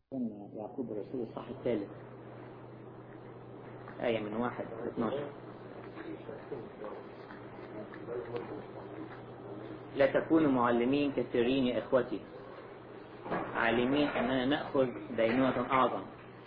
يعقوب الرسول الصح الثالث آية من واحد ل 12 لا تكونوا معلمين كثيرين يا إخوتي عالمين أننا نأخذ دينونة أعظم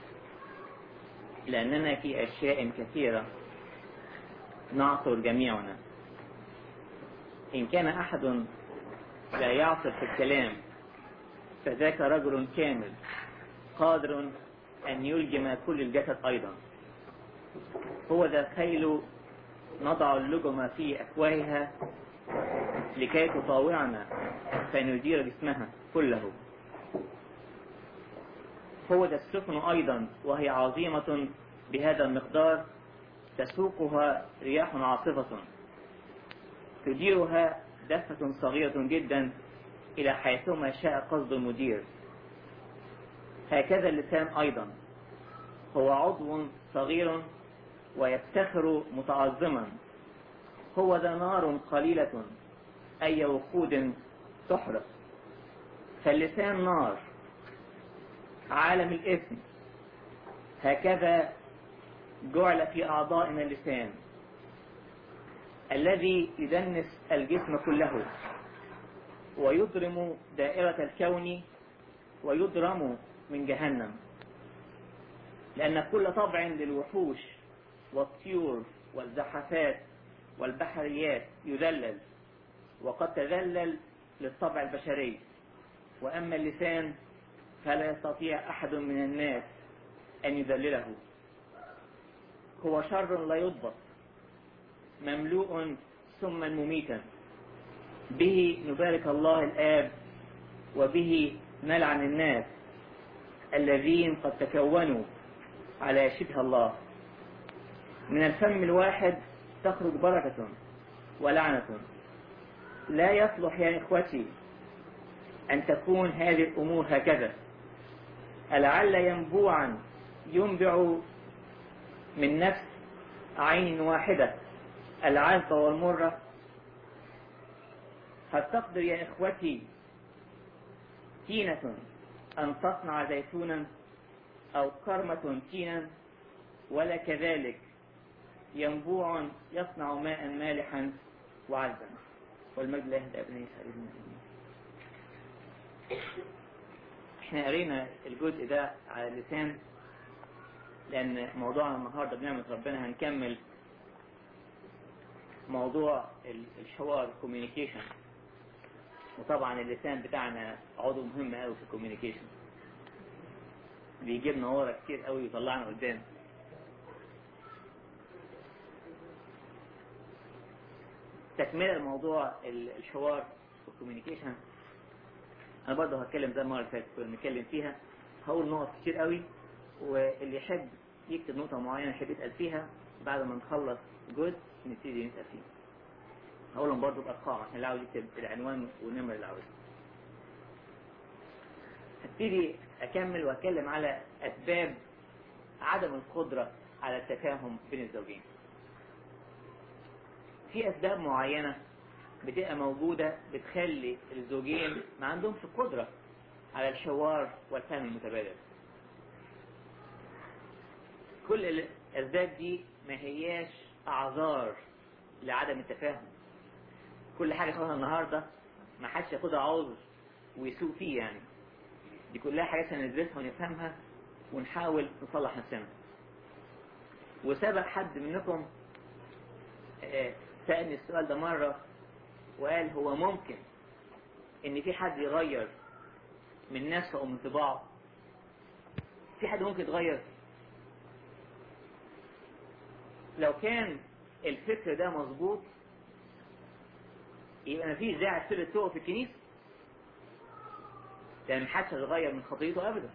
لأننا في أشياء كثيرة نعثر جميعنا إن كان أحد لا يعثر في الكلام فذاك رجل كامل قادر أن يلجم كل الجسد أيضا هو ذا الخيل نضع اللجم في أفواهها لكي تطاوعنا فندير جسمها كله هو ذا السفن أيضا وهي عظيمة بهذا المقدار تسوقها رياح عاصفة تديرها دفة صغيرة جدا إلى حيثما شاء قصد المدير هكذا اللسان أيضا هو عضو صغير ويفتخر متعظما هو ذا نار قليلة أي وقود تحرق فاللسان نار عالم الإثم هكذا جعل في أعضائنا اللسان الذي يدنس الجسم كله ويضرم دائرة الكون ويضرم من جهنم لأن كل طبع للوحوش والطيور والزحفات والبحريات يذلل وقد تذلل للطبع البشري وأما اللسان فلا يستطيع أحد من الناس أن يذلله هو شر لا يضبط مملوء سما مميتا به نبارك الله الآب وبه نلعن الناس الذين قد تكونوا على شبه الله من الفم الواحد تخرج بركة ولعنة لا يصلح يا إخوتي أن تكون هذه الأمور هكذا ألعل ينبوعا ينبع من نفس عين واحدة العذبة والمرة هل تقدر يا إخوتي تينة أن تصنع زيتونا أو كرمة تينا ولا كذلك ينبوع يصنع ماء مالحا وعذبا والمجد لا يهدى ابن يسأل احنا قرينا الجزء ده على اللسان لأن موضوعنا النهاردة بنعمة ربنا هنكمل موضوع الحوار كوميونيكيشن وطبعا اللسان بتاعنا عضو مهم قوي في الكوميونيكيشن بيجيبنا ورا كتير قوي ويطلعنا قدام تكملة الموضوع الحوار والكوميونيكيشن انا برضه هتكلم زي المره اللي فاتت كنا بنتكلم فيها هقول نقط كتير قوي واللي يحب يكتب نقطه معينه يحب يسال فيها بعد ما نخلص جزء نبتدي نسال فيه هقولهم برضه بارقام عشان اللي عاوز يكتب العنوان والنمر اللي عاوزها هبتدي اكمل واتكلم على اسباب عدم القدره على التفاهم بين الزوجين في اسباب معينه بتبقى موجودة بتخلي الزوجين ما عندهمش قدرة على الحوار والفهم المتبادل كل الأسباب دي ما هياش أعذار لعدم التفاهم كل حاجة خدها النهاردة ما حدش ياخدها عذر ويسوق فيه يعني دي كلها حاجات هندرسها ونفهمها ونحاول نصلح نفسنا وسبق حد منكم سألني السؤال ده مرة وقال هو ممكن ان في حد يغير من نفسه او من طباعه في حد ممكن يتغير لو كان الفكر ده مظبوط يبقى مفيش داعي تسيب تقف في الكنيسه لان محدش هيتغير من خطيته ابدا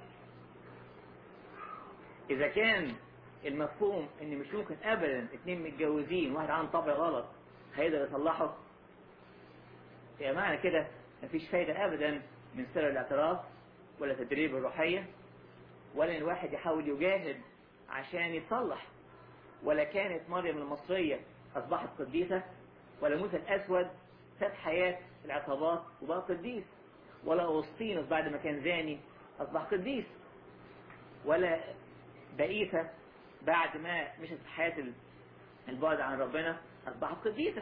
اذا كان المفهوم ان مش ممكن ابدا اتنين متجوزين واحد عنده طبع غلط هيقدر يصلحه يبقى معنى كده مفيش فايدة أبدا من سر الاعتراف ولا تدريب الروحية ولا إن الواحد يحاول يجاهد عشان يتصلح ولا كانت مريم المصرية أصبحت قديسة ولا موسى الأسود ساب حياة العصابات وبقى قديس ولا أوسطينوس بعد ما كان زاني أصبح قديس ولا بقيتها بعد ما مشت في حياة البعد عن ربنا أصبحت قديسة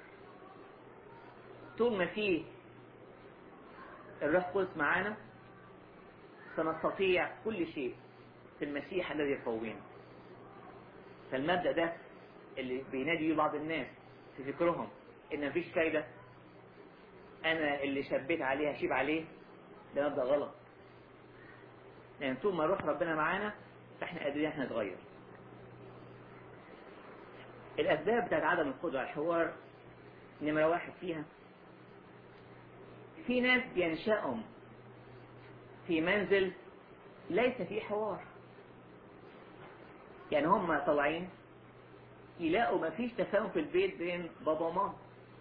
طول ما في الروح القدس معانا سنستطيع كل شيء في المسيح الذي يقوينا فالمبدأ ده اللي بينادي بيه بعض الناس في فكرهم ان مفيش فايدة انا اللي شبيت عليه هشيب عليه ده مبدأ غلط لان طول ما روح ربنا معانا فاحنا قادرين احنا نتغير الاسباب بتاعت عدم القدرة على الحوار نمرة واحد فيها في ناس بينشأهم في منزل ليس فيه حوار يعني هم طالعين يلاقوا مفيش تفاهم في البيت بين بابا وماما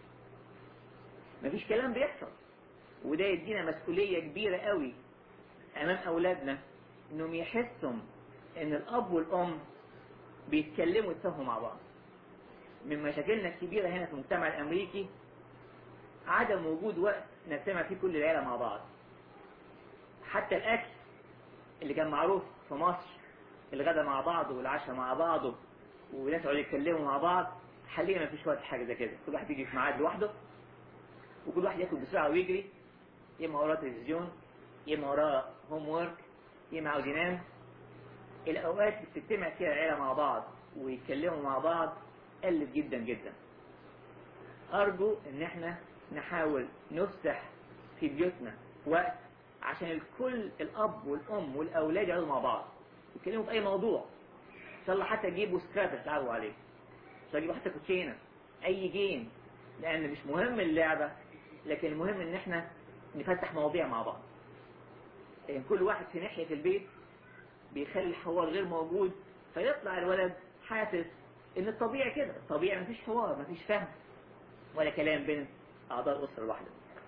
مفيش كلام بيحصل وده يدينا مسؤولية كبيرة قوي أمام أولادنا إنهم يحسوا إن الأب والأم بيتكلموا يتفاهموا مع بعض من مشاكلنا الكبيرة هنا في المجتمع الأمريكي عدم وجود وقت نجتمع فيه كل العيلة مع بعض حتى الأكل اللي كان معروف في مصر الغدا مع بعض والعشاء مع بعض وناس يقعدوا يتكلموا مع بعض حاليا ما فيش وقت حاجة زي كده كل واحد يجي في ميعاد لوحده وكل واحد ياكل بسرعة ويجري يا اما وراه تلفزيون يا اما وراه هوم وورك يا اما عاوز ينام الأوقات اللي بتجتمع فيها العيلة مع بعض ويتكلموا مع بعض قلت جدا جدا أرجو إن احنا نحاول نفتح في بيوتنا وقت عشان الكل الأب والأم والأولاد يقعدوا مع بعض يتكلموا في أي موضوع إن شاء الله حتى يجيبوا سكرابر تلعبوا عليه إن شاء الله يجيبوا حتى كوتشينة أي جيم لأن مش مهم اللعبة لكن المهم إن احنا نفتح مواضيع مع بعض لأن كل واحد في ناحية البيت بيخلي الحوار غير موجود فيطلع الولد حاسس ان الطبيعي كده الطبيعي مفيش حوار مفيش فهم ولا كلام بين اعضاء الاسره الواحده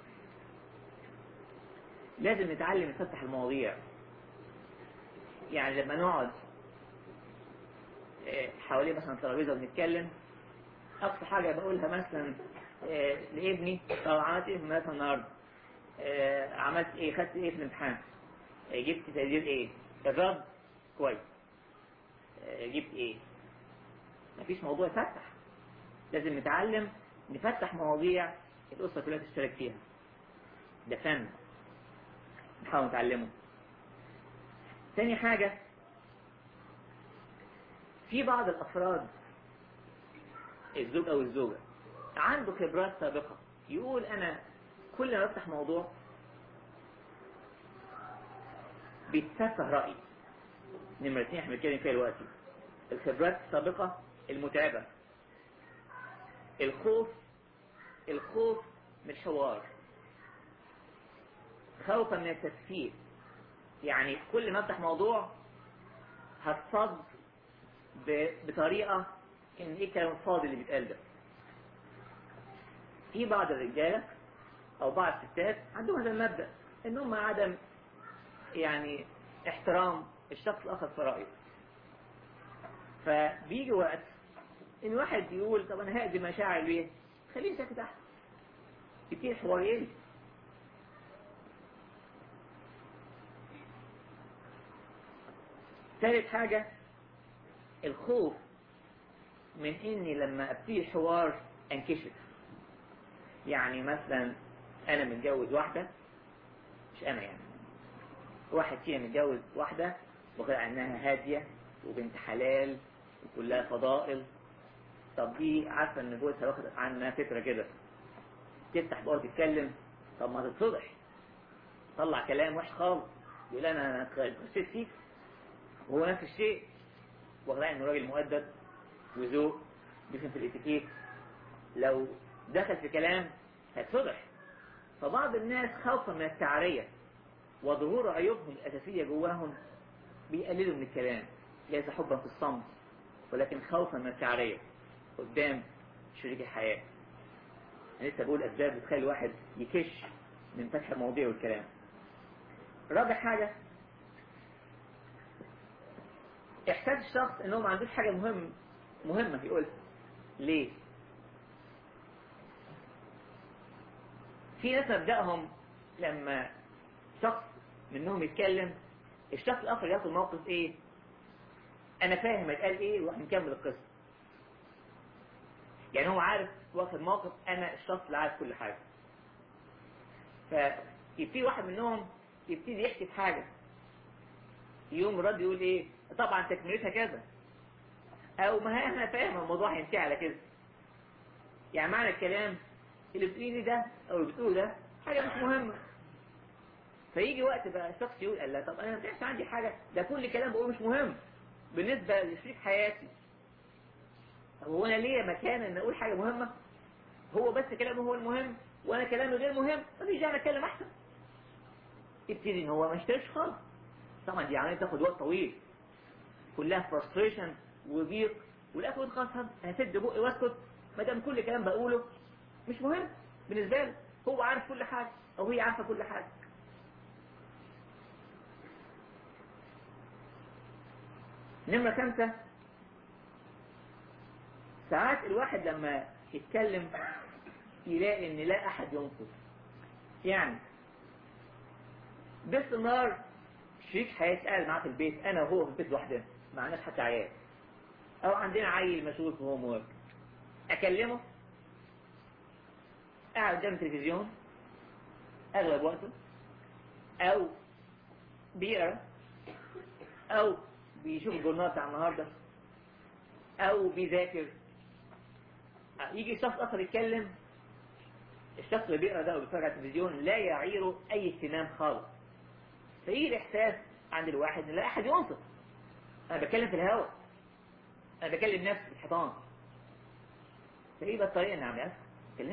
لازم نتعلم نفتح المواضيع يعني لما نقعد حوالين مثلا ترابيزه وبنتكلم اقصى حاجه بقولها مثلا لابني طب عملت ايه في المدرسه النهارده عملت ايه خدت ايه في الامتحان جبت تقدير ايه الرد كويس جبت ايه مفيش موضوع يفتح لازم نتعلم نفتح مواضيع الأسرة كلها تشترك فيها ده فن نحاول نتعلمه تاني حاجة في بعض الأفراد الزوج أو الزوجة عنده خبرات سابقة يقول أنا كل ما بفتح موضوع بيتسفه رأيي نمرة اتنين احنا بنتكلم فيها دلوقتي الخبرات السابقة المتعبة الخوف الخوف من الحوار خوفا من التسفيه يعني كل ما افتح موضوع هتصد بطريقة ان ايه الكلام الفاضي اللي بيتقال ده في بعض الرجالة او بعض الستات عندهم هذا المبدأ ان هم عدم يعني احترام الشخص الاخر في رأيه فبيجي وقت ان واحد يقول طب انا هادي مشاعر ليه خليه ساكت احسن كتير حوارين ثالث حاجة الخوف من اني لما ابتدي حوار انكشف يعني مثلا انا متجوز واحدة مش انا يعني واحد فينا متجوز واحدة وغير انها هادية وبنت حلال وكلها فضائل طب دي عارفة ان جوزها واخد عنها فكرة كده تفتح بقى تتكلم طب ما تتفضح طلع كلام وحش خالص يقول انا انا اتخشيت فيك وهو نفس الشيء واخد انه راجل مؤدب وذوق بيفهم في الاتيكيت لو دخل في كلام هيتفضح فبعض الناس خوفا من التعرية وظهور عيوبهم الأساسية جواهم بيقللوا من الكلام ليس حبا في الصمت ولكن خوفا من التعرية قدام شريك الحياة أنا لسه بقول أسباب بتخلي الواحد يكش من فتح المواضيع والكلام رابع حاجة إحساس الشخص إنه ما عندوش حاجة مهم مهمة يقولها ليه؟ في ناس مبدأهم لما شخص منهم يتكلم الشخص الاخر ياخد موقف ايه انا فاهم اتقال ايه وراح نكمل القصه يعني هو عارف واخد موقف انا الشخص اللي عارف كل حاجه فيبتدي واحد منهم يبتدي يحكي في حاجه يوم الرد يقول ايه طبعا تكملتها كذا او ما هي انا فاهم الموضوع هينتهي على كده يعني معنى الكلام اللي بتقولي ده او اللي بتقوله ده حاجه مش مهمه فيجي وقت بقى الشخص يقول لا طب انا ما فيش عندي حاجه ده كل كلام بقوله مش مهم بالنسبه لشريك حياتي هو انا ليا مكان ان اقول حاجه مهمه هو بس كلامه هو المهم وانا كلامي غير مهم مفيش داعي اتكلم احسن يبتدي ان هو ما يشتريش خالص طبعا دي عمليه تاخد وقت طويل كلها فرستريشن وضيق والاخر خلاص هسد بقي واسكت ما دام كل كلام بقوله مش مهم بالنسبه له هو عارف كل حاجه او هي عارفه كل حاجه نمرة خمسة ساعات الواحد لما يتكلم يلاقي ان لا احد ينقذ يعني باستمرار شريك حياتي قاعد معاه في البيت انا وهو في البيت لوحدنا ما عندناش حتى عيال او عندنا عيل مشغول في هوم ورك اكلمه قاعد قدام التلفزيون اغلب وقته او بيقرا او بيشوف الجورنال بتاع النهارده او بيذاكر يجي شخص اخر يتكلم الشخص اللي بيقرا ده وبيتفرج على التلفزيون لا يعيره اي اهتمام خالص فيجي الاحساس عند الواحد ان لا احد ينصت انا بتكلم في الهواء انا بكلم نفسي في الحيطان فايه بقى الطريقه اللي عاملها اتكلمت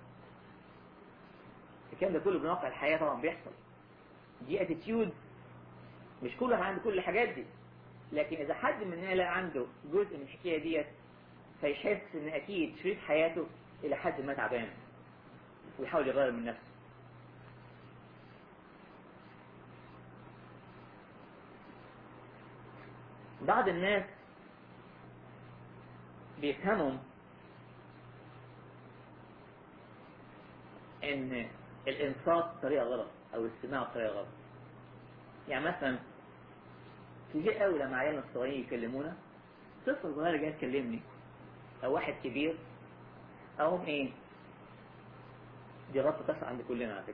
الكلام ده كله بواقع الحياه طبعا بيحصل دي اتيتيود مش كل واحد عنده كل الحاجات دي لكن اذا حد مننا لا عنده جزء من الحكايه ديت فيحس ان اكيد شريك حياته الى حد ما تعبان ويحاول يغير من نفسه بعض الناس بيفهموا ان الانصات بطريقه غلط او الاستماع بطريقه غلط يعني مثلا كتير قوي لما عيالنا الصغيرين يكلمونا طفل صغير جاي يكلمني او واحد كبير اقوم ايه دي غلطه بتحصل عند كلنا على فكره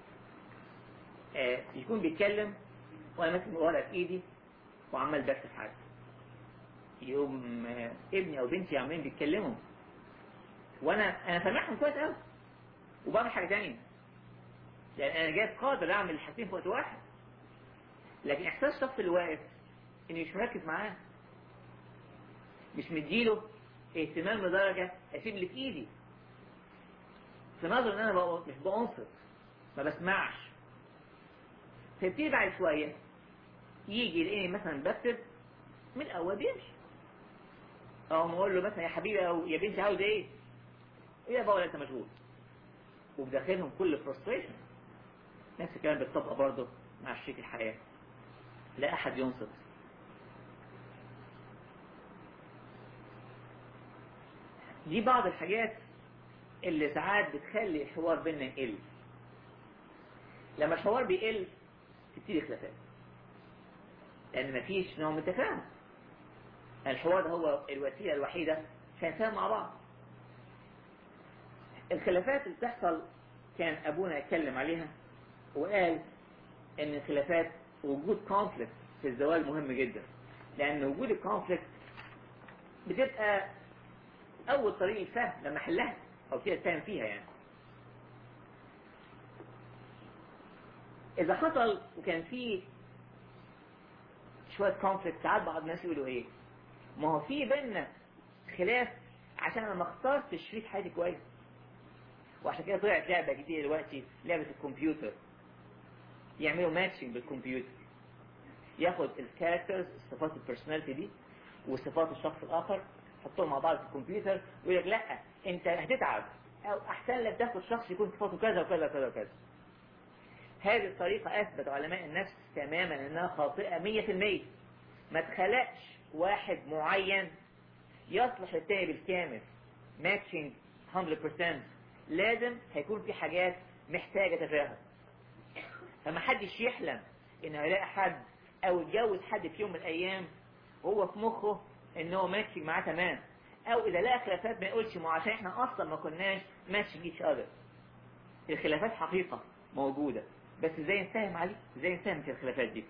آه يكون بيتكلم وانا ماسك ورقه في ايدي وعمال بكتب حاجه يقوم آه ابني او بنتي عمالين بيتكلموا وانا انا سامعهم كويس قوي وبعمل حاجه ثانيه لان انا جاي قادر اعمل الحاجتين في وقت واحد لكن احساس الشخص اللي واقف اني مش مركز معاه مش مديله اهتمام لدرجة اسيب اللي في ايدي في نظر ان انا بقى مش بأنصت ما بسمعش فيبتدي بعد شوية يجي يلاقيني مثلا بكتب من الاول بيمشي او ما اقول له مثلا يا حبيبي او يا بنتي عاوز ايه؟ ايه يا بابا انت مشغول وبداخلهم كل فرستريشن نفس الكلام بيتطبق برضه مع شريك الحياه لا أحد ينصت دي بعض الحاجات اللي ساعات بتخلي الحوار بيننا يقل لما الحوار بيقل تبتدي خلافات لأن مفيش نوع من التفاهم الحوار ده هو الوسيلة الوحيدة عشان نتفاهم مع بعض الخلافات اللي بتحصل كان أبونا يتكلم عليها وقال إن الخلافات وجود كونفليكت في الزواج مهم جدا لان وجود الكونفليكت بتبقى اول طريقه فهم لما احلها او كده تفهم فيها يعني اذا حصل وكان في شويه كونفليكت ساعات بعض الناس يقولوا ايه ما هو في بينا خلاف عشان انا ما اخترتش شريك حياتي كويس وعشان كده طلعت لعبه جديده دلوقتي لعبه الكمبيوتر يعملوا ماتشنج بالكمبيوتر ياخد الكاركترز صفات البيرسوناليتي دي وصفات الشخص الاخر يحطهم مع بعض في الكمبيوتر ويقول لك لا انت هتتعب او احسن لك تاخد شخص يكون صفاته كذا وكذا وكذا وكذا هذه الطريقة أثبت علماء النفس تماما أنها خاطئة 100% ما تخلقش واحد معين يصلح للتاني بالكامل ماتشنج 100% لازم هيكون في حاجات محتاجة تفاهم فما حدش يحلم انه هيلاقي حد او اتجوز حد في يوم من الايام وهو في مخه ان هو ماشي معاه تمام او اذا لقى خلافات ما يقولش ما عشان احنا اصلا ما كناش ماشي جيش اذر الخلافات حقيقة موجودة بس ازاي نساهم عليه ازاي نساهم في الخلافات دي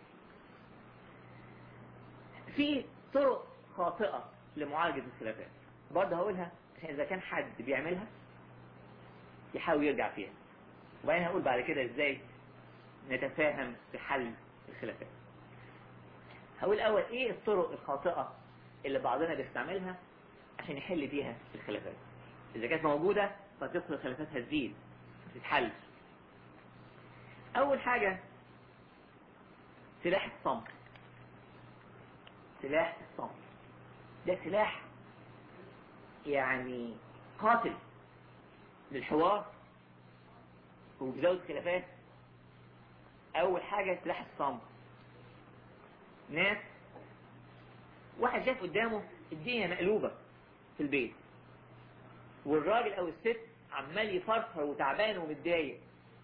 في طرق خاطئة لمعالجة الخلافات برضه هقولها عشان اذا كان حد بيعملها يحاول يرجع فيها وبعدين هقول بعد كده ازاي نتفاهم في حل الخلافات هقول اول ايه الطرق الخاطئة اللي بعضنا بيستعملها عشان يحل بيها الخلافات اذا كانت موجودة فتدخل الخلافات هتزيد تتحل اول حاجة سلاح الصمت سلاح الصمت ده سلاح يعني قاتل للحوار وبزود خلافات اول حاجة سلاح الصمت ناس واحد شاف قدامه الدنيا مقلوبة في البيت والراجل او الست عمال يفرفر وتعبان ومتضايق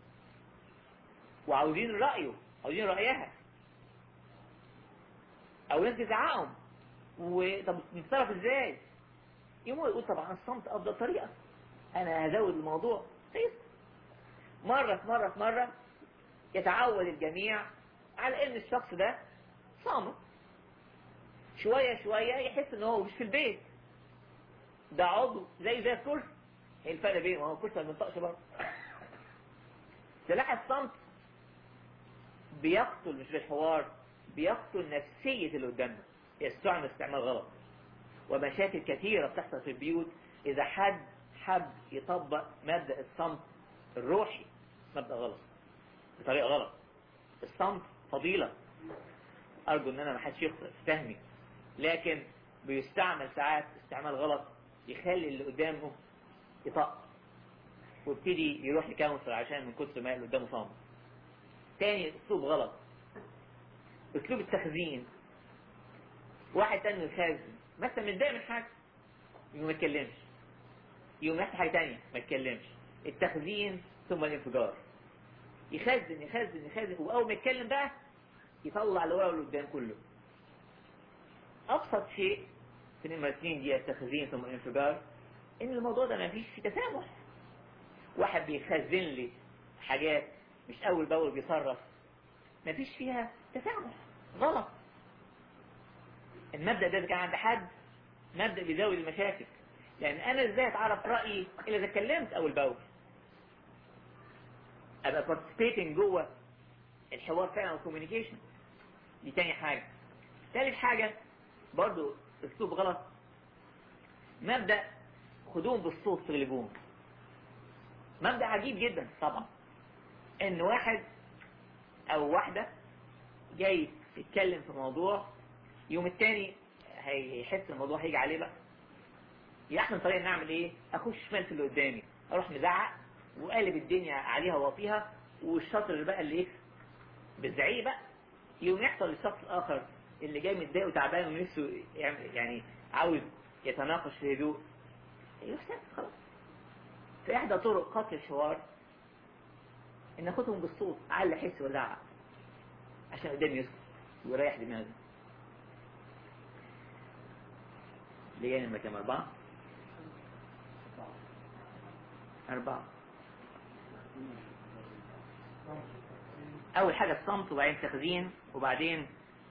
وعاوزين رأيه عاوزين رأيها او ناس تزعقهم وطب نتصرف ازاي يوم يقول طبعا الصمت افضل طريقة انا هزود الموضوع طيب مرة في مرة في مرة يتعود الجميع على ان الشخص ده صامت شوية شوية يحس ان هو مش في البيت ده عضو زي زي الكرسي ايه الفرق بينه هو الكرسي ما بينطقش برضه سلاح الصمت بيقتل مش بالحوار بيقتل نفسية اللي قدامنا يستعمل استعمال غلط ومشاكل كثيرة بتحصل في البيوت إذا حد حب يطبق مبدأ الصمت الروحي مبدأ غلط بطريقة غلط الصمت فضيلة أرجو إن أنا ما حدش يخطئ في فهمي لكن بيستعمل ساعات استعمال غلط يخلي اللي قدامه يطق ويبتدي يروح لكونسل عشان من كتر ما اللي قدامه صامت تاني اسلوب غلط اسلوب التخزين واحد تاني يخزن مثلا متضايق من حاجه يقوم ما يتكلمش يقوم يحكي حاجه تانية ما يتكلمش التخزين ثم الانفجار يخزن يخزن يخزن واول ما يتكلم بقى يطلع اللي ورا واللي قدام كله ابسط شيء في نمرة اثنين دي التخزين ثم الانفجار ان الموضوع ده ما فيش فيه تسامح واحد بيخزن لي حاجات مش اول باول بيصرف ما فيش فيها تسامح غلط المبدأ ده كان عند حد مبدأ بيزود المشاكل لان انا ازاي اتعرف رأيي الا اذا اتكلمت اول باول ابقى participating جوه الحوار فعلا والكوميونيكيشن دي تاني حاجة ثالث حاجة برضو اسلوب غلط مبدأ خدوهم بالصوت تغلبوهم مبدأ عجيب جدا طبعا ان واحد او واحدة جاي يتكلم في موضوع يوم التاني هيحس الموضوع هيجي عليه بقى يحسن طريقة نعمل ايه اخش شمال في اللي قدامي اروح مزعق وقالب الدنيا عليها واطيها والشاطر بقى اللي يكسب بالزعيق بقى يوم يحصل للشخص الاخر اللي جاي متضايق وتعبان ونفسه يعني عاوز يتناقش في هدوء يروح ساكت خلاص في احدى طرق قتل الحوار ان اخدهم بالصوت على حس وزعق عشان قدامي يسكت ويريح دماغه اللي جاي نمرة كام أربعة؟ أربعة أول حاجة الصمت وبعدين تخزين وبعدين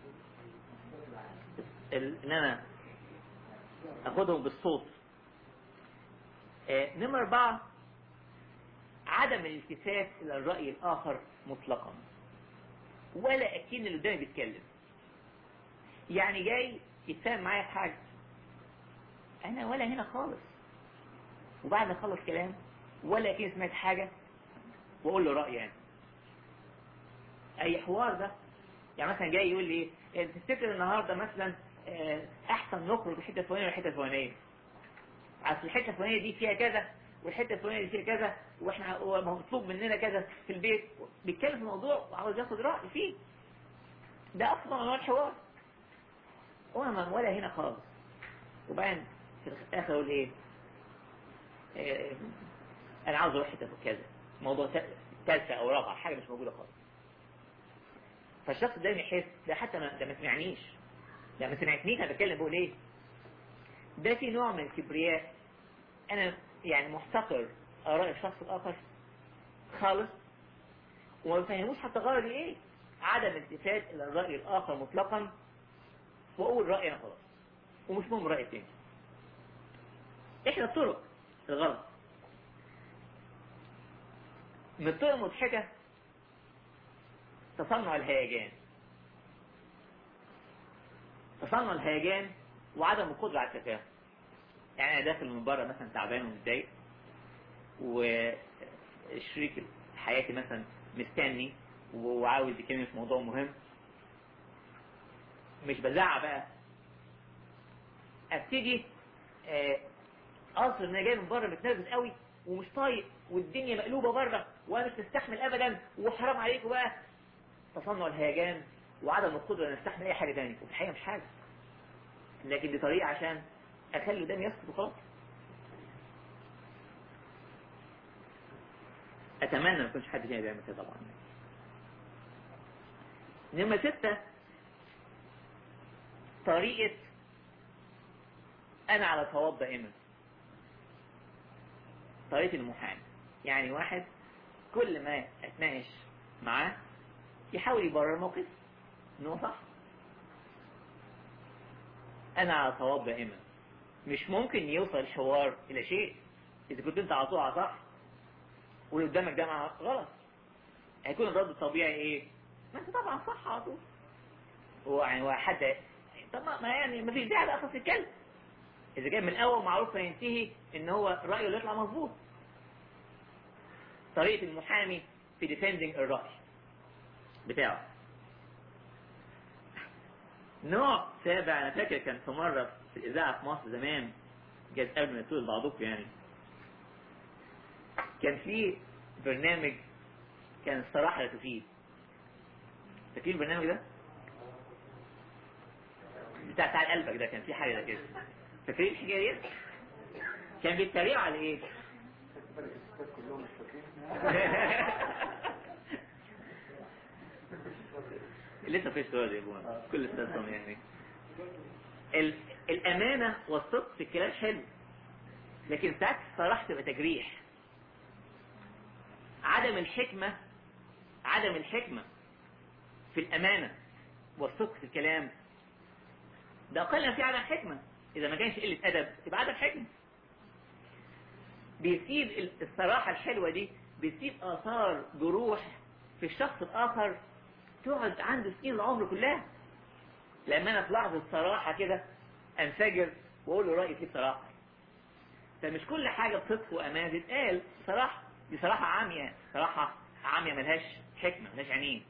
ال- إن أنا أخدهم بالصوت آه، نمرة أربعة عدم الالتفات إلى الرأي الآخر مطلقا ولا أكين اللي قدامي بيتكلم يعني جاي يتفاهم معايا في حاجة أنا ولا هنا خالص وبعد ما أخلص كلام ولا أكين سمعت حاجة وأقول له رأيي يعني أي حوار ده يعني مثلا جاي يقول لي إيه تفتكر النهارده مثلا آه، أحسن نخرج الحتة الفلانية والحتة الفلانية اصل الحته الفلانيه دي فيها كذا والحته الفلانيه دي فيها كذا واحنا هو مطلوب مننا كذا في البيت بيتكلم في موضوع وعاوز ياخد راي فيه ده اصلا انواع الحوار وانا ولا هنا خالص وبعدين في الاخر اقول ايه إيه، انا عاوز اروح حته كذا موضوع ثالثه او رابعه حاجه مش موجوده خالص فالشخص ده يحس ده حتى ما ده ما سمعنيش ده ما سمعتنيش انا بتكلم بقول ايه ده في نوع من الكبرياء انا يعني محتقر اراء الشخص الاخر خالص وما بفهموش حتى غرضي ايه عدم التفات الى الراي الاخر مطلقا واقول رايي انا خلاص ومش مهم راي تاني احدى الطرق الغلط من الطرق المضحكة تصنع الهيجان تصنع الهيجان وعدم القدرة على التفاهم يعني أنا داخل من بره مثلا تعبان ومتضايق وشريك حياتي مثلا مستني وعاوز يكلمني في موضوع مهم مش بزعق بقى ابتدي اصل ان انا جاي من بره متنرفز قوي ومش طايق والدنيا مقلوبه بره وانا مش مستحمل ابدا وحرام عليكم بقى تصنع الهيجان وعدم القدره ان استحمل اي حاجه ثانيه وفي الحقيقه مش حاجه لكن دي طريقه عشان اخلي قدامي يسكت وخلاص اتمنى ما يكونش حد فينا بيعمل كده طبعا نمرة ستة طريقة أنا على صواب دائما طريقة المحامي يعني واحد كل ما اتناقش معاه يحاول يبرر الموقف ان هو صح انا على صواب دائما مش ممكن يوصل الحوار الى شيء اذا كنت انت على طول على صح واللي قدامك ده مع غلط هيكون الرد الطبيعي ايه ما انت طبعا صح على طول هو يعني هو حد طب ما يعني ما فيش داعي بقى قصه الكلب اذا كان من الاول معروف هينتهي ان هو رايه اللي يطلع مظبوط طريقه المحامي في ديفندنج الراي بتاعه نوع سابع انا فاكر كان في مره في الاذاعه في مصر زمان جاز قبل ما يطول بعضكم يعني كان في برنامج كان الصراحه لا تفيد فاكرين البرنامج ده؟ بتاع بتاع قلبك ده كان في حاجه كده فاكرين الحكايه دي؟ كان بيتريقوا على ايه؟ لسه في سؤال يا ابونا كل استاذهم يعني ال... الامانه والصدق في الكلام حلو لكن ساعات الصراحه تبقى تجريح عدم الحكمه عدم الحكمه في الامانه والصدق في الكلام ده اقل ما في عدم حكمه اذا ما كانش قله ادب تبقى عدم حكمه بيسيب الصراحه الحلوه دي بيسيب اثار جروح في الشخص الاخر تقعد عنده سنين العمر كلها لما انا في لحظه صراحه كده انفجر واقول له رايي فيه بصراحه فمش كل حاجه بصدق وامانه تتقال بصراحه دي صراحه عاميه صراحه عاميه ملهاش حكمه ملهاش عينين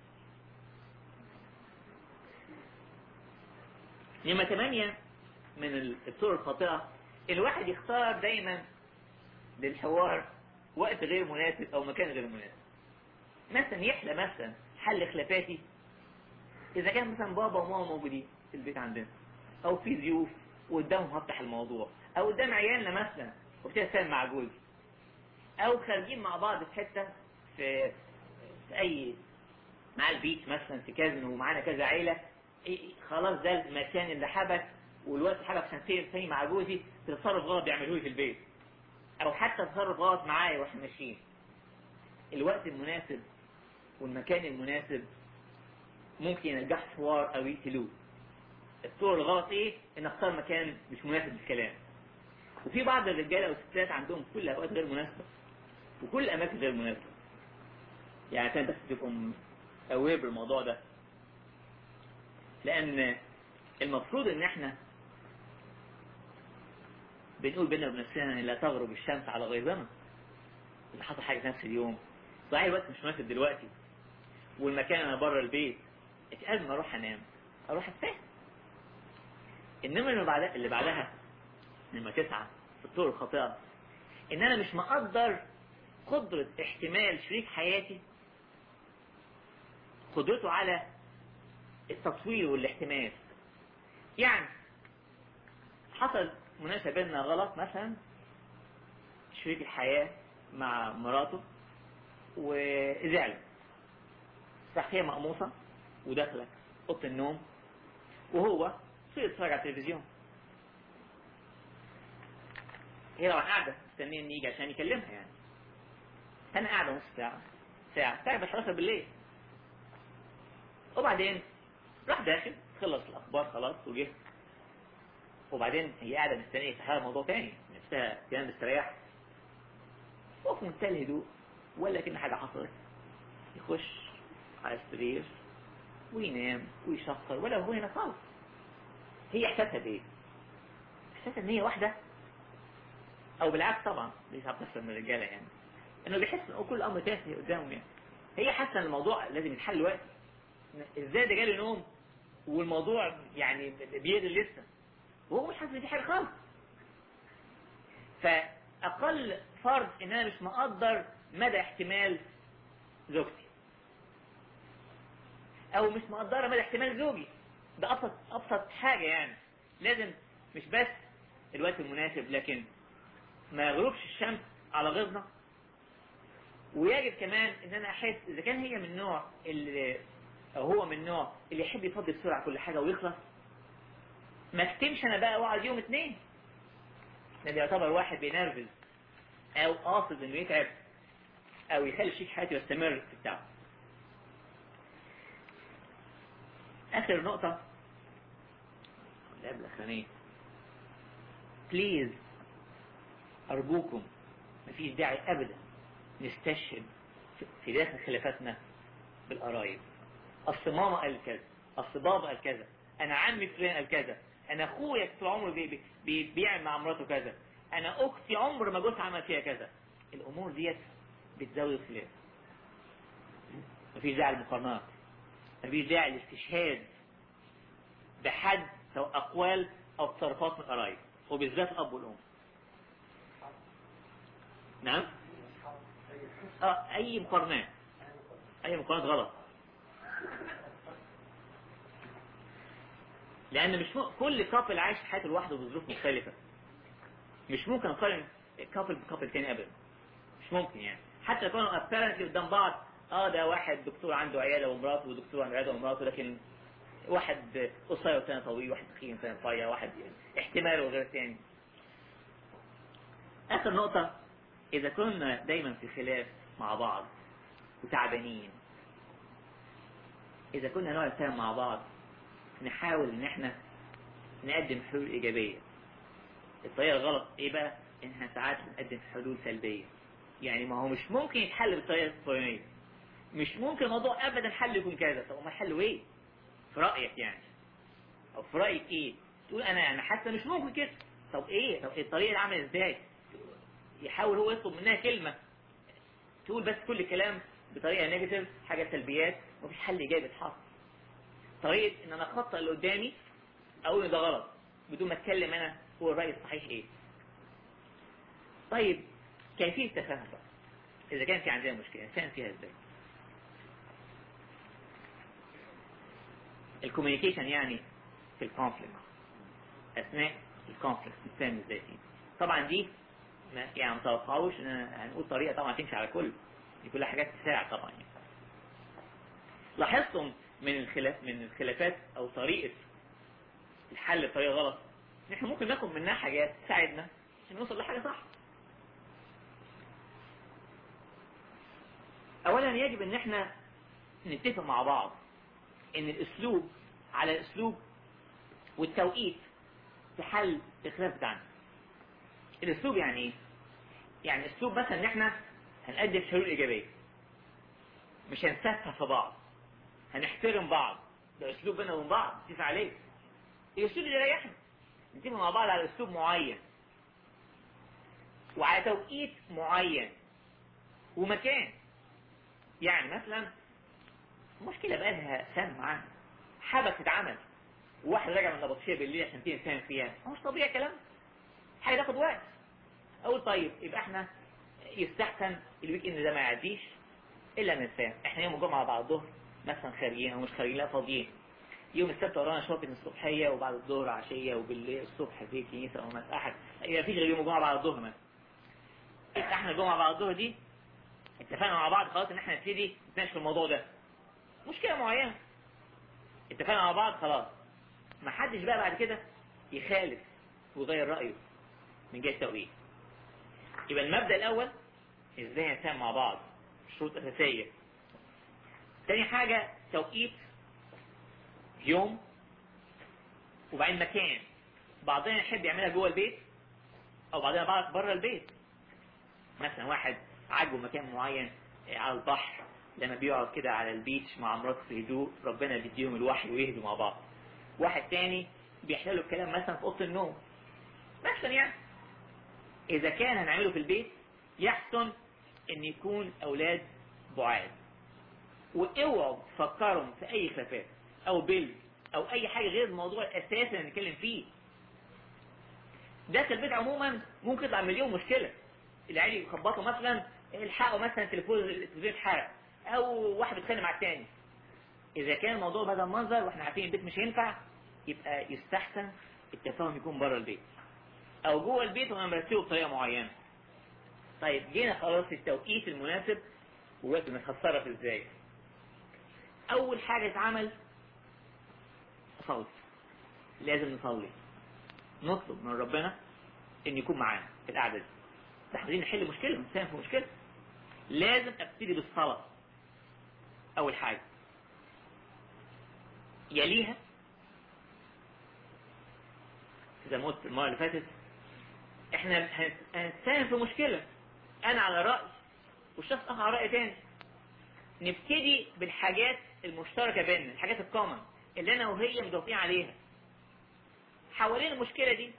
نمرة ثمانية من الطرق الخاطئة الواحد يختار دايما للحوار وقت غير مناسب او مكان غير مناسب مثلا يحلى مثلا حل خلافاتي اذا كان مثلا بابا وماما موجودين في البيت عندنا او في ضيوف وقدامهم هفتح الموضوع او قدام عيالنا مثلا وابتدي اتكلم مع جوزي او خارجين مع بعض في حته في, في اي مع البيت مثلا في كازينو ومعانا كذا عيله إيه خلاص ده المكان اللي حبك والوقت حبك عشان تاني مع جوزي تصرف غلط بيعملوه لي في البيت او حتى تصرف غلط معايا واحنا ماشيين الوقت المناسب والمكان المناسب ممكن ينجح حوار او يقتلوه الطرق الغلط ايه ان اختار مكان مش مناسب للكلام وفي بعض الرجاله والستات عندهم كل الاوقات غير مناسبه وكل الاماكن غير مناسبه يعني عشان بس تبقوا اوير بالموضوع ده لان المفروض ان احنا بنقول بينا وبين نفسنا لا تغرب الشمس على غيظنا اللي حصل حاجه في نفس اليوم صحيح الوقت مش مناسب دلوقتي والمكان انا بره البيت قبل ما اروح انام اروح اتفاهم انما اللي بعدها اللي بعدها لما تسعى في الطرق الخاطئه ان انا مش مقدر قدرة احتمال شريك حياتي قدرته على التطوير والاحتمال يعني حصل مناسبة بيننا غلط مثلا شريك الحياة مع مراته وزعل راح هي مقموصة وداخله اوضه النوم وهو في يتفرج على التلفزيون هي طبعا قاعده مستنيه ان يجي عشان يكلمها يعني انا قاعده نص ساعه ساعه ساعه ب 11 بالليل وبعدين راح داخل خلص الاخبار خلاص وجه وبعدين هي قاعده مستنيه في حاجه موضوع تاني نفسها تنام مستريح وفي منتهى الهدوء ولا كأن حاجه حصلت يخش على السرير وينام ويشخر ولا هو هنا خالص هي احساسها بايه؟ احساسها ان هي واحده او بالعكس طبعا دي ساعات بتحصل من الرجاله يعني انه بيحس ان كل امر تافه قدامهم يعني هي حاسه ان الموضوع لازم يتحل دلوقتي ازاي ده جاله نوم والموضوع يعني بيغلي لسه وهو مش حاسس ان في حاجه خالص فاقل فرض ان انا مش مقدر مدى احتمال زوجتي او مش مقدره مدى احتمال زوجي ده ابسط ابسط حاجه يعني لازم مش بس الوقت المناسب لكن ما يغربش الشمس على غيظنا ويجب كمان ان انا احس اذا كان هي من نوع اللي او هو من نوع اللي يحب يفضي بسرعه كل حاجه ويخلص ما اكتمش انا بقى واقعد يوم اتنين ده يعتبر واحد بينرفز او قاصد انه يتعب او يخلي شيء حياته يستمر في التعب اخر نقطة اللي قبل الاخرانية بليز ارجوكم مفيش داعي ابدا نستشهد في داخل خلافاتنا بالقرايب اصل ماما قال كذا اصل بابا قال كذا انا عمي فلان قال كذا انا اخويا طول عمره بي بي بيعمل مع مراته كذا انا اختي عمر ما جوزها عمل فيها كذا الامور ديت بتزود الخلاف مفيش داعي للمقارنات مفيش داعي للاستشهاد بحد سواء اقوال او تصرفات من القرايب وبالذات الاب والام نعم اه اي مقارنات اي مقارنات غلط لان مش م... كل كابل عايش حياته لوحده بظروف مختلفه مش ممكن اقارن كابل بكابل تاني ابدا مش ممكن يعني حتى لو كانوا ابيرنتلي قدام بعض اه ده واحد دكتور عنده عياده ومراته ودكتور عنده عياده ومراته لكن واحد قصير وثاني طويل واحد تخين وثاني رفيع واحد احتمال وغير ثاني اخر نقطة اذا كنا دايما في خلاف مع بعض وتعبانين اذا كنا نقعد نتكلم مع بعض نحاول ان احنا نقدم حلول ايجابية الطريقة الغلط ايه بقى انها ساعات بنقدم حلول سلبية يعني ما هو مش ممكن يتحل بالطريقة الفلانية مش ممكن الموضوع ابدا حل يكون كذا طب ما حله ايه في رايك يعني او في رايك ايه تقول انا انا حاسه مش ممكن كده طب ايه طب الطريقه اللي عامله ازاي يحاول هو يطلب منها كلمه تقول بس كل الكلام بطريقه نيجاتيف حاجه سلبيات مفيش حل ايجابي اتحط طريقه ان انا اخطئ اللي قدامي اقول ان ده غلط بدون ما اتكلم انا هو الراي الصحيح ايه طيب كيفيه التفاهم بقى اذا كان في عندنا مشكله نفهم فيها ازاي الكوميونيكيشن يعني في الكونفليكت اثناء الكونفليكت نفهم ازاي فيه طبعا دي ما يعني ما تتوقعوش ان هنقول طريقه طبعا تمشي على كل دي كلها حاجات تساعد طبعا يعني. لاحظتم من الخلاف من الخلافات او طريقه الحل بطريقه غلط ان احنا ممكن ناخد منها حاجات تساعدنا عشان نوصل لحاجه صح اولا يجب ان احنا نتفق مع بعض ان الاسلوب على الاسلوب والتوقيت في حل الخلاف بتاعنا الاسلوب يعني ايه يعني اسلوب مثلا ان احنا هنقدم حلول ايجابيه مش هنسفه في بعض هنحترم بعض ده اسلوب بينا وبين بعض نتفق عليه الاسلوب اللي يريحنا نتفق مع بعض على اسلوب معين وعلى توقيت معين ومكان يعني مثلا مشكلة بقى لها سنة معانا حابة تتعمل وواحد راجع من نبطشية بالليل عشان تيجي نتفاهم فيها مش طبيعي كلام حاجة تاخد وقت أقول طيب يبقى احنا يستحسن الويك اند ده ما يعديش إلا نتفاهم احنا يوم الجمعة بعد الظهر مثلا خارجين أو مش خارجين لا فاضيين يوم السبت ورانا شوبينج الصبحية وبعد الظهر عشية وبالليل الصبح في كنيسة أو مثلا أحد ما فيش غير يوم الجمعة بعد الظهر مثلا احنا الجمعة بعد الظهر دي اتفقنا مع بعض خلاص ان احنا نبتدي نتناقش في الموضوع ده مشكلة معينة اتفقنا مع بعض خلاص ما حدش بقى بعد كده يخالف ويغير رأيه من جهة التوقيت يبقى المبدأ الأول ازاي نتفاهم مع بعض شروط أساسية تاني حاجة توقيت يوم وبعدين مكان بعضنا يحب يعملها جوه البيت او بعضنا بره البيت مثلا واحد عاجبه مكان معين على البحر لما بيقعد كده على البيتش مع مراته في هدوء ربنا بيديهم الوحي ويهدوا مع بعض واحد تاني بيحلله الكلام مثلا في اوضه النوم مثلا يعني اذا كان هنعمله في البيت يحسن ان يكون اولاد بعاد واوعوا تفكروا في اي خلافات او بل او اي حاجه غير الموضوع الاساسي اللي هنتكلم فيه داخل البيت عموما ممكن يطلع مليون مشكله العيال يخبطوا مثلا الحقوا مثلا تليفون التلفزيون اتحرق او واحد بيتخانق مع التاني اذا كان الموضوع بهذا المنظر واحنا عارفين البيت مش هينفع يبقى يستحسن التفاهم يكون بره البيت او جوه البيت وانا مرتبه بطريقه معينه طيب جينا خلاص التوقيت المناسب ووقت هتصرف ازاي اول حاجه اتعمل صلي لازم نصلي نطلب من ربنا ان يكون معانا في القعده دي ده عايزين نحل مشكله نساهم في مشكله لازم ابتدي بالصلاه اول حاجه يليها زي ما قلت المره اللي فاتت احنا هنساهم في مشكله انا على راي والشخص اخر على راي تاني نبتدي بالحاجات المشتركه بيننا الحاجات الكومن اللي انا وهي متوافقين عليها حوالين المشكله دي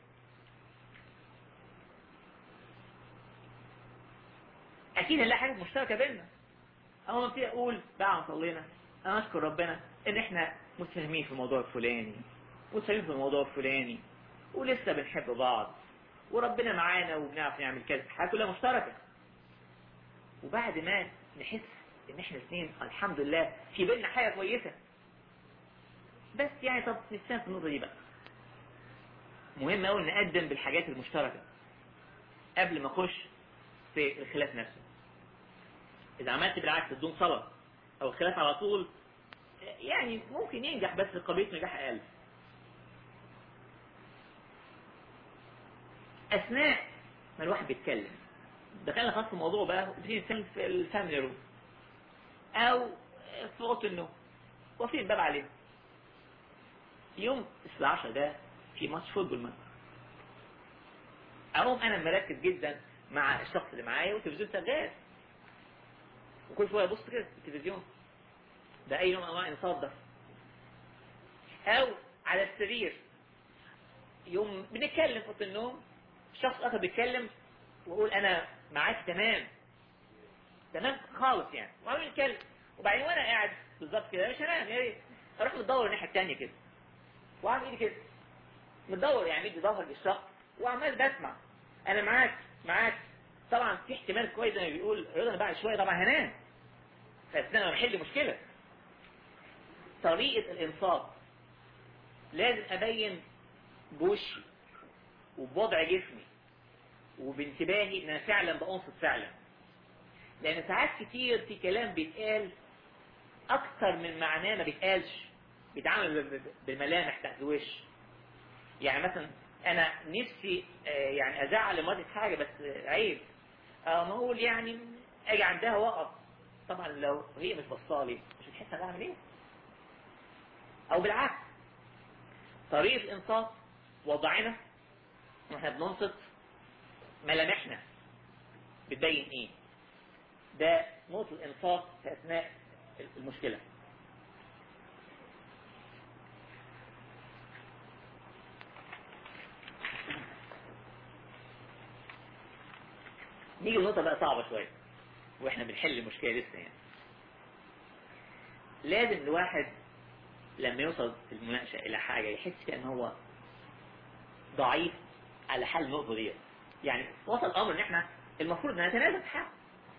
اكيد هنلاقي حاجات مشتركه بيننا اول ما ابتدي اقول بعد ما صلينا انا اشكر ربنا ان احنا متفاهمين في الموضوع الفلاني متفاهمين في الموضوع الفلاني ولسه بنحب بعض وربنا معانا وبنعرف نعمل كذا حاجات كلها مشتركه وبعد ما نحس ان احنا الاثنين الحمد لله في بيننا حاجه كويسه بس يعني طب نستنى في النقطه دي بقى مهم قوي نقدم بالحاجات المشتركه قبل ما اخش في الخلاف نفسه اذا عملت بالعكس بدون صلاه او الخلاف على طول يعني ممكن ينجح بس قضيه نجاح اقل اثناء ما الواحد بيتكلم دخلنا خلاص في الموضوع بقى وبنبتدي نتكلم في الفاميلي روم او في اوضه النوم واقفين الباب عليه يوم الساعه 10 ده في ماتش فوتبول مثلا اقوم انا مركز جدا مع الشخص اللي معايا والتلفزيون شغال وكل شويه ابص كده في التلفزيون ده اي نوع من انواع الانصاف ده او على السرير يوم بنتكلم في اوضه النوم شخص اخر بيتكلم واقول انا معاك تمام تمام خالص يعني وعمال يتكلم وبعدين وانا قاعد بالظبط كده مش هنام يا ريت اروح مدور الناحيه الثانيه كده واعمل ايدي كده مدور يعني مدي ظهر للشخص وعمال بسمع انا معاك معاك طبعا في احتمال كويس زي ما بيقول رضا انا بعد شويه طبعا هنام فاثناء ما بحل مشكله طريقه الانصاف لازم ابين بوشي وبوضع جسمي وبانتباهي ان انا فعلا بانصت فعلا لان ساعات كتير في كلام بيتقال اكتر من معناه ما بيتقالش بيتعامل بالملامح تحت الوش يعني مثلا انا نفسي يعني ازعل مراتي في حاجه بس عيب اما اقول يعني اجي عندها واقف طبعا لو هي مش بصالي مش هتحس انا بعمل ايه او بالعكس طريقه الانصات وضعنا واحنا بننصت ملامحنا بتبين ايه ده نقطه الانصات في اثناء المشكله نيجي لنقطة بقى صعبة شوية واحنا بنحل المشكلة لسه يعني لازم الواحد لما يوصل في المناقشة إلى حاجة يحس فيها إن هو ضعيف على حل النقطة دي يعني وصل الأمر إن إحنا المفروض نتنازل في حاجة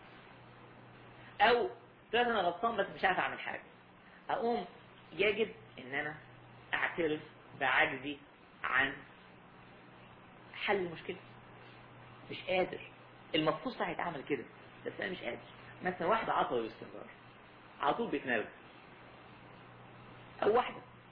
أو طلعت أنا غلطان بس مش عارف أعمل حاجة أقوم يجب إن أنا أعترف بعجزي عن حل المشكلة مش قادر المفروض صح يتعمل كده بس انا مش قادر مثلا واحد عصبي باستمرار على طول بيتنرفز او واحده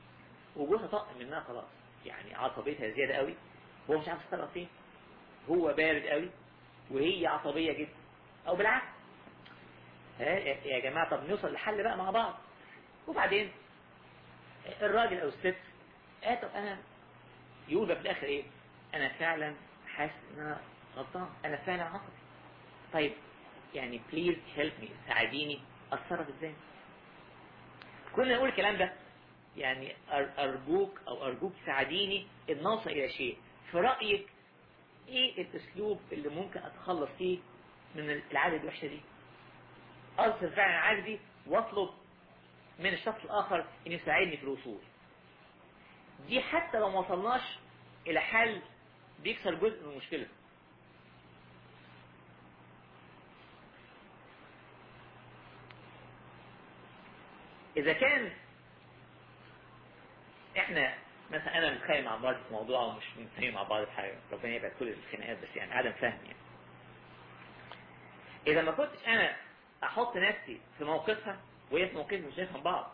وجوزها طق منها خلاص يعني عصبيتها زيادة قوي هو مش عارف يتصرف فين هو بارد قوي وهي عصبية جدا او بالعكس ها يا جماعة طب نوصل لحل بقى مع بعض وبعدين الراجل او الست اه طب انا يقول بقى في الاخر ايه انا فعلا حاسس ان انا غلطان انا فعلا عصبي طيب يعني بليز هيلب مي ساعديني اتصرف ازاي كنا نقول الكلام ده يعني أر- ارجوك او ارجوك ساعديني ان نوصل الى شيء في رايك ايه الاسلوب اللي ممكن اتخلص فيه من العاده الوحشه دي اصل فعلا العاده دي واطلب من الشخص الاخر ان يساعدني في الوصول دي حتى لو ما وصلناش الى حل بيكسر جزء من المشكله اذا كان احنا مثلا انا متخيل مع مراتي في موضوع ومش متفاهم مع بعض في حاجه ربنا يبعد كل الخناقات بس يعني عدم فهم يعني اذا ما كنتش انا احط نفسي في موقفها وهي في موقفي مش نفهم بعض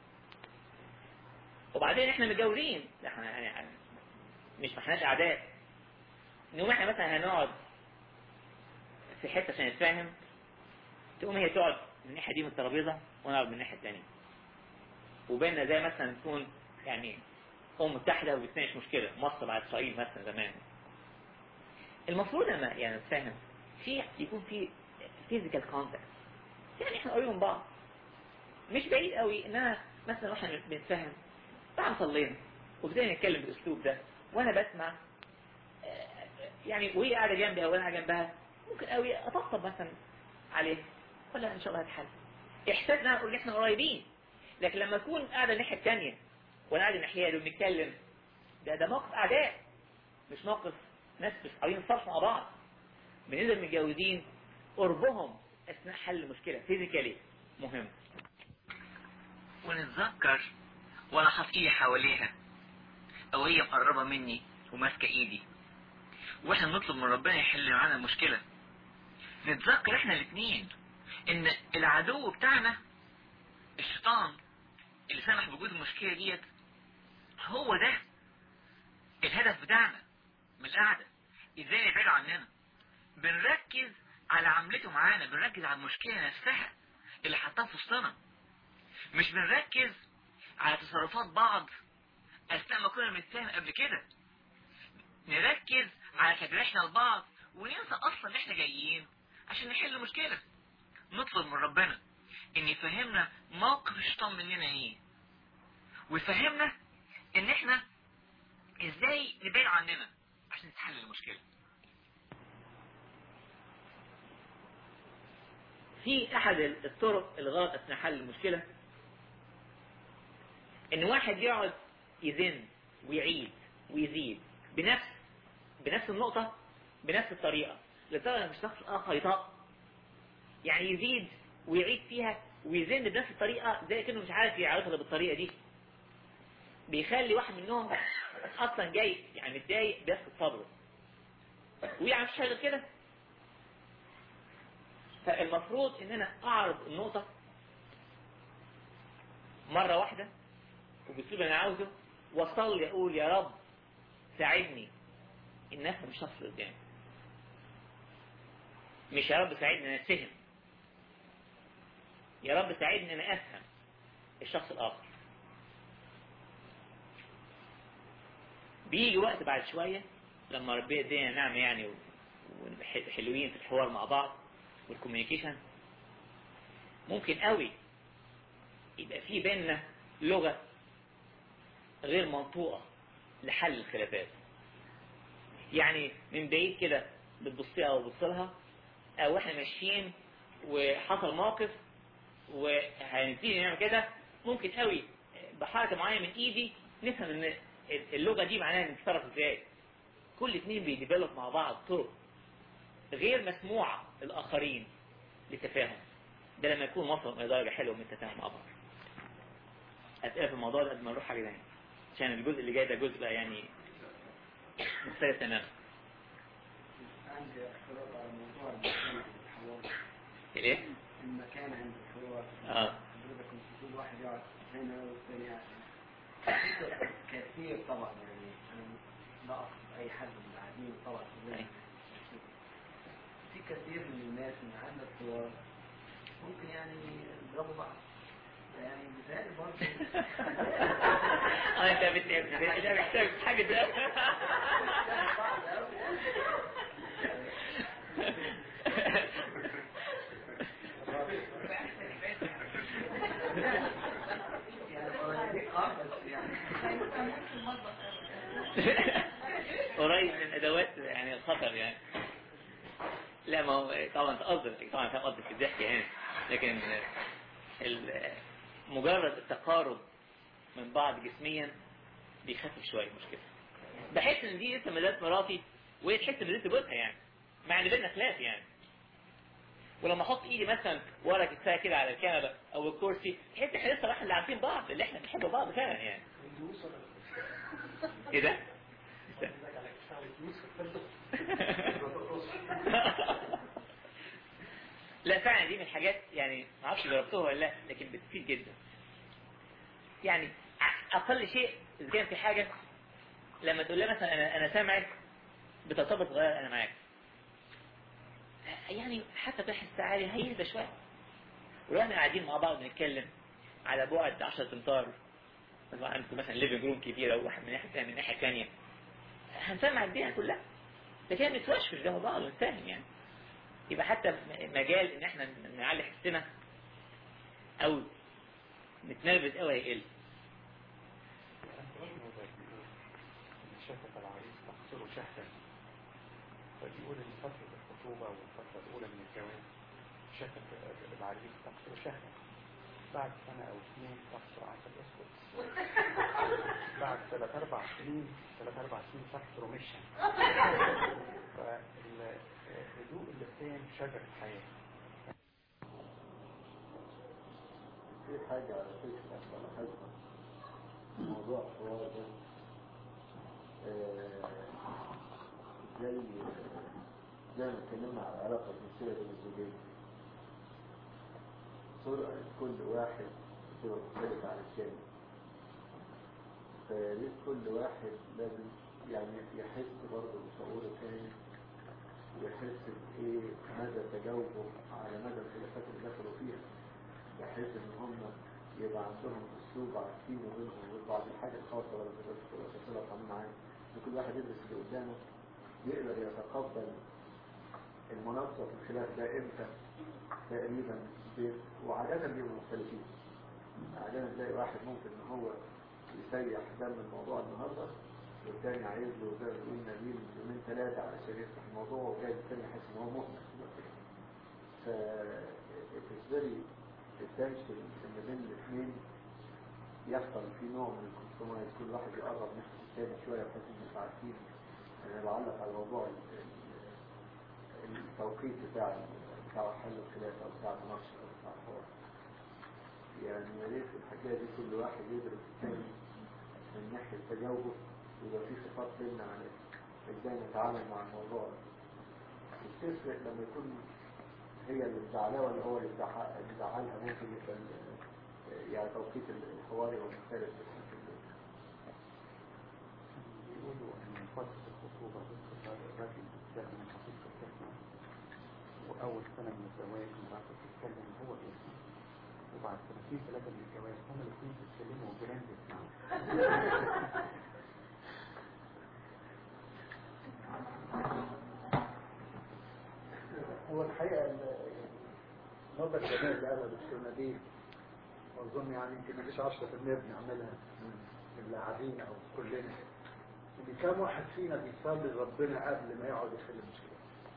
وبعدين احنا متجوزين لا احنا يعني مش ما احناش اعداء نقوم احنا مثلا هنقعد في حته عشان نتفاهم تقوم هي تقعد من الناحيه دي من الترابيزه وانا اقعد من الناحيه الثانيه وبيننا زي مثلا تكون يعني أمم متحدة وبتناقش مشكلة مصر مع إسرائيل مثلا زمان المفروض لما يعني نتفاهم في يكون في فيزيكال كونتاكت يعني احنا قريبين من بعض مش بعيد قوي ان انا مثلا واحنا بنتفاهم بعد صلينا وابتدينا نتكلم بالاسلوب ده وانا بسمع آه، يعني وهي قاعده جنبي او انا قاعده جنبها ممكن قوي اطبطب مثلا عليه ولا ان شاء الله هتحل احساسنا نقول ان احنا قريبين لكن لما اكون قاعده الناحيه الثانيه وانا قاعد الناحيه دي وبنتكلم ده ده موقف اعداء مش موقف ناس مش عاوزين الصف مع بعض بالنسبه للمتجوزين قربهم اثناء حل المشكله فيزيكالي مهم ونتذكر وانا حاطط ايدي حواليها او هي مقربه مني وماسكه ايدي واحنا بنطلب من ربنا يحل معانا المشكله نتذكر احنا الاثنين ان العدو بتاعنا الشيطان اللي سمح بوجود المشكله ديت هو ده الهدف بتاعنا من القعده ازاي نبعد عننا بنركز على عملته معانا بنركز على المشكله نفسها اللي حطها في وسطنا مش بنركز على تصرفات بعض اثناء ما كنا بنتفاهم قبل كده نركز على تجريحنا لبعض وننسى اصلا ان احنا جايين عشان نحل مشكله نطلب من ربنا ان يفهمنا موقف الشيطان مننا ايه ويفهمنا ان احنا ازاي نبعد عننا عشان تتحل المشكله في احد الطرق الغلط اثناء حل المشكله ان واحد يقعد يزن ويعيد ويزيد بنفس بنفس النقطة بنفس الطريقة لدرجة ان الشخص الاخر يطق يعني يزيد ويعيد فيها ويزن بنفس الطريقة زي كأنه مش عارف يعرضها بالطريقة دي بيخلي واحد منهم اصلا جاي يعني متضايق بيفقد صبره ويعني مش غير كده فالمفروض ان انا اعرض النقطة مرة واحدة وبالاسلوب اللي انا عاوزه واصلي اقول يا رب ساعدني ان افهم الشخص اللي قدامي مش يا رب ساعدني ان انا اتفهم يا رب ساعدني ان انا افهم الشخص الاخر بيجي وقت بعد شوية لما ربنا يدينا نعمة يعني وحلوين في الحوار مع بعض والكوميونيكيشن ممكن قوي يبقى في بيننا لغة غير منطوقة لحل الخلافات يعني من بعيد كده بتبصيها او بتبصلها او احنا ماشيين وحصل موقف وهنبتدي نعمل كده ممكن قوي بحركة معينة من ايدي نفهم ان اللغة دي معناها نتصرف ازاي كل اتنين بيديفلوب مع بعض طرق غير مسموعة للآخرين للتفاهم ده لما يكون وصل إلى درجة حلوة من التفاهم مع بعض أسئلة في الموضوع ده قبل ما نروح حاجة تانية عشان الجزء اللي جاي ده جزء بقى يعني مختلف تماما عندي اعتراض على موضوع المكان عند الحوار الايه؟ المكان عند الحوار اه حضرتك كنت تقول واحد يقعد هنا والثاني يقعد كثير طبعا يعني انا لا اقصد اي حد من القاعدين طبعا كلنا أي. في كثير من الناس من عند الثوار ممكن يعني يضربوا بعض يعني مثال برضه اه انت بت- انت محتاج حاجه ده يعني هو دي اه بس يعني قريب من ادوات يعني الخطر يعني لا ما هو طبعا انت قصدك طبعا فاهم قصدك في الضحك يعني لكن ال- مجرد التقارب من بعض جسميا بيخفف شويه المشكله بحس ان دي لسه مدات مراتي وهي تحس ان لسه جوزها يعني مع ان بينا خلاف يعني ولما احط ايدي مثلا ورا كتفها كده على الكنبه او الكرسي تحس احنا لسه واحد اللي عارفين بعض اللي احنا بنحب بعض فعلا يعني ايه ده؟ لا فعلا دي من الحاجات يعني ما اعرفش جربتوها ولا لا لكن بتفيد جدا يعني ع- اقل شيء اذا كان في حاجه لما تقول لها مثلا انا انا سامعك بترتبط صغير انا معاك يعني حتى تحس عالي هيهدى شويه ولو احنا قاعدين مع بعض بنتكلم على بعد 10 امتار مثلا عندكم مثلا ليفنج روم كبيره وواحد من ناحيه ثانيه من ناحيه ثانيه هنسمع الدنيا كلها لكن ما نتوشوش جنب بعض ونتفاهم يعني يبقى حتى م- مجال ان احنا نعلي حسنا او نتنرفز قوي هيقل شافت العريس تقصر شهدا فبيقول ان فترة الخطوبة والفترة الأولى من الجواز شافت العريس تقصر شهدا بعد سنة أو اثنين تقصر عسل أسود بعد ثلاث أربع سنين ثلاث أربع سنين تقصر مشا فالهدوء اللسان شجر الحياة في حاجة على فكرة بلاحظها موضوع الحوار ده آه، زي زي ما اتكلمنا على العلاقة الجنسية بين الزوجين سرعة كل واحد بتبقى مختلفة عن الثاني فليه كل واحد لازم يعني يحس برضه بشعور الثاني ويحس بإيه مدى تجاوبه على مدى الخلافات اللي دخلوا فيها بحيث ان هم يبقى عندهم اسلوب عارفينه بينهم وبين بعض الحاجه الخاصه ولا تتصل قانون معاه ان كل واحد يدرس اللي قدامه يقدر يتقبل المناقشه في الخلاف ده امتى تقريبا بي- وعاده بيبقوا مختلفين عاده تلاقي واحد ممكن ان هو يسيح دم الموضوع النهارده والتاني عايز له زي ما بيقول نبيل يومين ثلاثه علشان يفتح الموضوع وجاي التاني يحس ان هو مهمل ف it is very essential ان بين الاثنين يحصل في نوع من الكومبرومايز كل واحد يقرب ناحية الثاني شوية بحيث ان يبقى عارفين انا بعلق على موضوع ال- ال- التوقيت بتاع بتاع حل الخلاف او بتاع المناقشة او بتاع الحوار يعني يا ريت الحكاية دي كل واحد يدرس الثاني من ناحية تجاوبه ويبقى في صفات بيننا عن ازاي نتعامل مع الموضوع ده. بتفرق لما يكون هي اللي مزعلاه ولا هو اللي مزعل- اللي مزعلها ممكن يبقى ال- يعني توقيت الحوار يبقى مختلف بشكل كبير. بيقولوا ان فترة الخطوبة باختصار الراجل بيتكلم من حقيقة الكلمة وأول سنة من الزواج مراته بتتكلم هو بيسمع وبعد سنتين ثلاثة من الجواز هما الاثنين بيتكلموا والجيران بيسمعوا هو الحقيقة ال- النقطة الجميلة اللي قالها دكتور نبيل وأظن يعني يمكن مفيش 10% بنعملها اللي قاعدين أو كلنا إن كام واحد فينا بيصلي ربنا قبل ما يقعد يحل المشكلة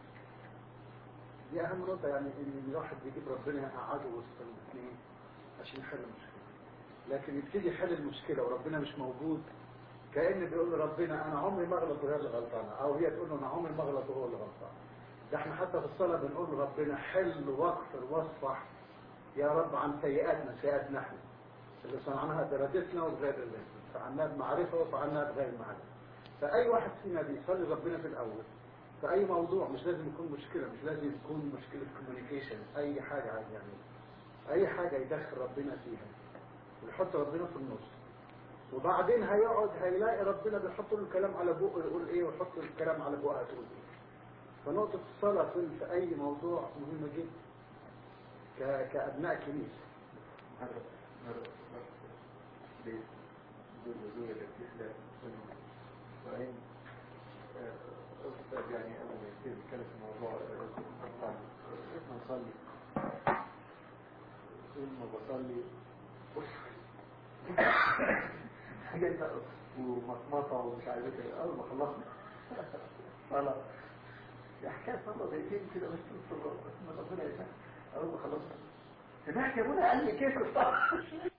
دي أهم نقطة يعني إن الواحد بيجيب ربنا يقعده وسط الاثنين عشان يحل المشكلة لكن يبتدي يحل المشكلة وربنا مش موجود كأن بيقول لربنا أنا عمري ما أغلط وهي اللي غلطانة أو هي تقول له أنا عمري ما أغلط وهو اللي غلطان ده احنا حتى في الصلاة بنقول لربنا حل واغفر واصفح يا رب عن سيئاتنا سيئاتنا احنا اللي صنعناها بإرادتنا وبغير إرادتنا فعلناها بمعرفة وفعلناها بغير معرفة فأي واحد فينا بيصلي ربنا في الأول في أي موضوع مش لازم يكون مشكلة مش لازم يكون مشكلة كوميونيكيشن أي حاجة عايز يعملها أي حاجة يدخل ربنا فيها ويحط ربنا في النص وبعدين هيقعد هيلاقي ربنا بيحط له الكلام على بقه يقول ايه ويحط له الكلام على بقها تقول ايه فنقطة الصلاة في في أي موضوع مهمة جدا ك- كأبناء كنيسة مرة مرة مرة بيت دول دول اللي بتخلق وبعدين آه، أستاذ يعني قبل ما يصير يتكلم في الموضوع طبعا احنا نصلي طول ما بصلي حاجات ومطمطة ومش عارف ايه أول ما خلصنا صلاة دي حكاية صلاة دقيقتين كده بس في الصلاة بس ما ربنا يسهل أول ما خلصنا سمعت يا ابونا قال لي كيف الصلاة